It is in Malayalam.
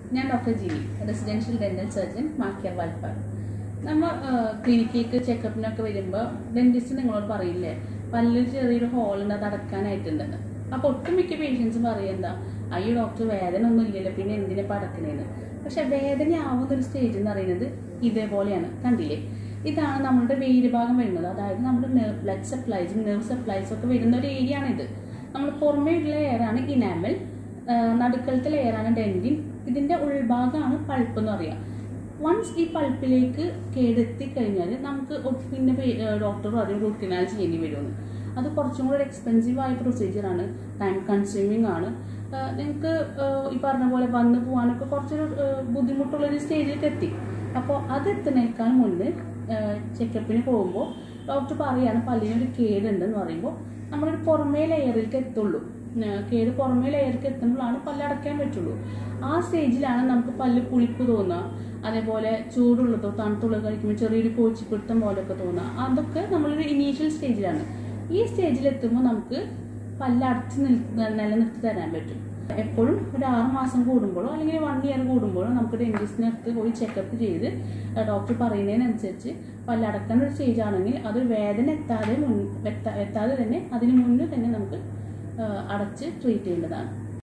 ഞാൻ doctor Jini residential dental surgeon മാക്കിയർ വാൽപ്പാട് നമ്മൾ ക്ലിനിക്കിലേക്ക് ചെക്കപ്പിനൊക്കെ വരുമ്പോൾ ഡെന്റിസ്റ്റ് നിങ്ങളോട് പറയില്ലേ പല്ലിൽ ചെറിയൊരു ഹോളുണ്ട് അത് അടക്കാനായിട്ടുണ്ടെന്ന് അപ്പോൾ ഒട്ടുമിക്ക പേഷ്യൻസും പറയുന്ന അയ്യോ ഡോക്ടർ വേദന ഒന്നും ഇല്ലല്ലോ പിന്നെ എന്തിനാ പടക്കണേന്ന് പക്ഷെ വേദന ആവുന്ന ഒരു സ്റ്റേജ് എന്ന് പറയുന്നത് ഇതേപോലെയാണ് കണ്ടില്ലേ ഇതാണ് നമ്മുടെ വേര് ഭാഗം വരുന്നത് അതായത് നമ്മുടെ ബ്ലഡ് സപ്ലൈസും നെർവ് സപ്ലൈസും ഒക്കെ വരുന്ന ഒരു ഏരിയ ആണിത് നമ്മൾ പുറമേ ഉള്ള എയറാണ് ഇനാമൽ നടുക്കളത്തെ ലെയറാണ് ഡെൻറ്റിൻ ഇതിന്റെ ഉൾഭാഗമാണ് പൾപ്പ് എന്ന് പറയുക വൺസ് ഈ പൾപ്പിലേക്ക് കേടെത്തി കഴിഞ്ഞാൽ നമുക്ക് ഒ- പിന്നെ ഡോക്ടർ പറയും റൂട്ട് കനാൽ ചെയ്യേണ്ടി വരുമെന്ന് അത് കുറച്ചും കൂടെ എക്സ്പെൻസീവ് ആയ പ്രൊസീജിയർ ആണ് ടൈം കൺസ്യൂമിങ് ആണ് നിങ്ങൾക്ക് ഈ പറഞ്ഞ പോലെ വന്നു പോകാനൊക്കെ കുറച്ചൊരു ആ, ബുദ്ധിമുട്ടുള്ളൊരു സ്റ്റേജിലേക്ക് എത്തി അപ്പോൾ അത് എത്തുന്നേക്കാൾ മുന്നേ ചെക്കപ്പിന് പോകുമ്പോൾ ഡോക്ടർ പറയാണ് പല്ലിനൊരു കേടുണ്ടെന്ന് പറയുമ്പോൾ നമ്മളൊരു പുറമേ ലെയറിലേക്ക് എത്തുള്ളൂ ആ, കേട് പുറമേ ലെയറിലേക്ക് എത്തുമ്പോഴാണ് പല്ല് അടയ്ക്കാൻ പറ്റുള്ളൂ ആ സ്റ്റേജിലാണ് നമുക്ക് പല്ല് പുളിപ്പ് തോന്നുക അതേപോലെ ചൂടുള്ളതോ തണുത്തുള്ളത് കഴിക്കുമ്പോൾ ചെറിയൊരു കോച്ചിപ്പിടുത്തം പോലെയൊക്കെ തോന്നുക അതൊക്കെ നമ്മളൊരു ഇനീഷ്യൽ സ്റ്റേജിലാണ് ഈ സ്റ്റേജിൽ എത്തുമ്പോൾ നമുക്ക് പല്ല് അടച്ച് നിൽ നിലനിർത്തി തരാൻ പറ്റും എപ്പോഴും ഒരു ആറ് മാസം കൂടുമ്പോഴോ അല്ലെങ്കിൽ വൺ ഇയർ കൂടുമ്പോഴോ നമുക്ക് ഡെന്റിസ്റ്റിനെ അടുത്ത് പോയി ചെക്കപ്പ് ചെയ്ത് ഡോക്ടർ പറയുന്നതിനനുസരിച്ച് പല്ല് അടക്കേണ്ട ഒരു സ്റ്റേജ് ആണെങ്കിൽ അത് വേദന എത്താതെ മുൻ എത്താ- എത്താതെ തന്നെ അതിന് മുന്നേ തന്നെ നമുക്ക് ആ, അടച്ച് ട്രീറ്റ് ചെയ്യേണ്ടതാണ്